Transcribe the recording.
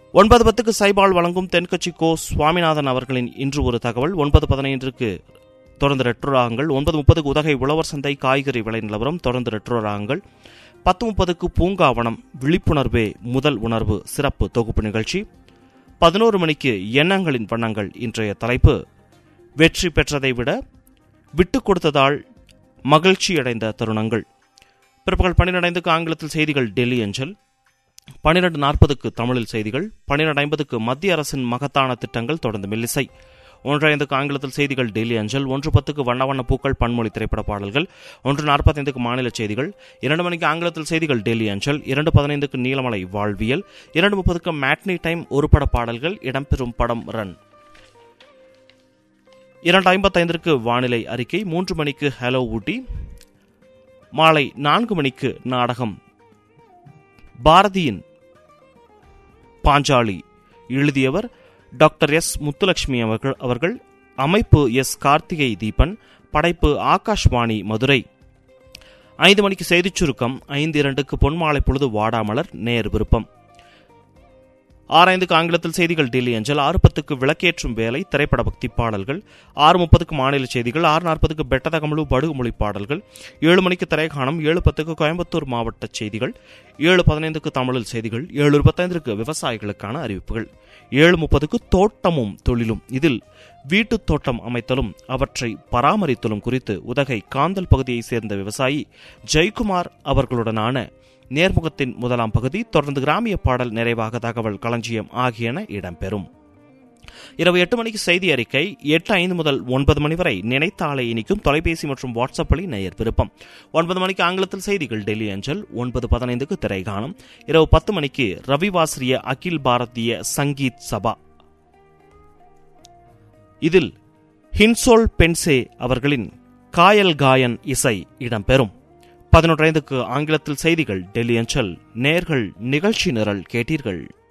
ஒன்பது பத்துக்கு சைபால் வழங்கும் தென்கட்சி கோ சுவாமிநாதன் அவர்களின் இன்று ஒரு தகவல் ஒன்பது பதினைந்திற்கு தொடர்ந்து ரெட்ரோ ராகங்கள் ஒன்பது முப்பதுக்கு உதகை உழவர் சந்தை காய்கறி விலை நிலவரம் தொடர்ந்து ரெட்ரோ ராகங்கள் பத்து முப்பதுக்கு பூங்காவனம் விழிப்புணர்வே முதல் உணர்வு சிறப்பு தொகுப்பு நிகழ்ச்சி பதினோரு மணிக்கு எண்ணங்களின் வண்ணங்கள் இன்றைய தலைப்பு வெற்றி பெற்றதை விட விட்டுக் கொடுத்ததால் மகிழ்ச்சியடைந்த தருணங்கள் பிற்பகல் பன்னிரண்டைந்துக்கு ஆங்கிலத்தில் செய்திகள் டெல்லி அஞ்சல் பன்னிரண்டு நாற்பதுக்கு தமிழில் செய்திகள் பன்னிரண்டு ஐம்பதுக்கு மத்திய அரசின் மகத்தான திட்டங்கள் தொடர்ந்து மெல்லிசை ஒன்று ஐந்துக்கு ஆங்கிலத்தில் செய்திகள் டெல்லி அஞ்சல் ஒன்று பத்துக்கு வண்ண வண்ண பூக்கள் பன்மொழி திரைப்பட பாடல்கள் ஒன்று நாற்பத்தைந்துக்கு மாநில செய்திகள் இரண்டு மணிக்கு ஆங்கிலத்தில் செய்திகள் டெல்லி அஞ்சல் இரண்டு பதினைந்துக்கு நீலமலை வாழ்வியல் இரண்டு முப்பதுக்கு மேட்னி டைம் ஒரு பட பாடல்கள் இடம்பெறும் படம் ரன் இரண்டு ஐம்பத்தைந்திற்கு வானிலை அறிக்கை மூன்று மணிக்கு ஹலோ ஊட்டி மாலை நான்கு மணிக்கு நாடகம் பாரதியின் பாஞ்சாலி எழுதியவர் டாக்டர் எஸ் முத்துலட்சுமி அவர்கள் அவர்கள் அமைப்பு எஸ் கார்த்திகை தீபன் படைப்பு ஆகாஷ்வாணி மதுரை ஐந்து மணிக்கு செய்திச் சுருக்கம் ஐந்து இரண்டுக்கு பொன்மாலை பொழுது வாடாமலர் நேர் விருப்பம் ஆரைந்துக்கு ஆங்கிலத்தில் செய்திகள் டெல்லி அஞ்சல் ஆறு பத்துக்கு விளக்கேற்றும் வேலை திரைப்பட பக்தி பாடல்கள் ஆறு முப்பதுக்கு மாநில செய்திகள் ஆறு நாற்பதுக்கு பெட்டதகமலு படுகுமொழி பாடல்கள் ஏழு மணிக்கு திரைக்காணம் ஏழு பத்துக்கு கோயம்புத்தூர் மாவட்ட செய்திகள் ஏழு பதினைந்துக்கு தமிழில் செய்திகள் ஏழு இருபத்தைந்திற்கு விவசாயிகளுக்கான அறிவிப்புகள் ஏழு முப்பதுக்கு தோட்டமும் தொழிலும் இதில் வீட்டுத் தோட்டம் அமைத்தலும் அவற்றை பராமரித்தலும் குறித்து உதகை காந்தல் பகுதியைச் சேர்ந்த விவசாயி ஜெயக்குமார் அவர்களுடனான நேர்முகத்தின் முதலாம் பகுதி தொடர்ந்து கிராமிய பாடல் நிறைவாக தகவல் களஞ்சியம் ஆகியன இடம்பெறும் இரவு எட்டு மணிக்கு செய்தி அறிக்கை எட்டு ஐந்து முதல் ஒன்பது மணி வரை நினைத்தாலே இனிக்கும் தொலைபேசி மற்றும் வாட்ஸ்அப் வழி நேயர் விருப்பம் ஒன்பது மணிக்கு ஆங்கிலத்தில் செய்திகள் டெல்லி அஞ்சல் ஒன்பது பதினைந்துக்கு திரைகாணம் இரவு பத்து மணிக்கு ரவிவாசிரிய அகில் பாரதிய சங்கீத் சபா இதில் ஹின்சோல் பென்சே அவர்களின் காயல் காயன் இசை இடம்பெறும் பதினொன்றைந்துக்கு ஆங்கிலத்தில் செய்திகள் டெல்லி அஞ்சல் நேர்கள் நிகழ்ச்சி நிரல் கேட்டீர்கள்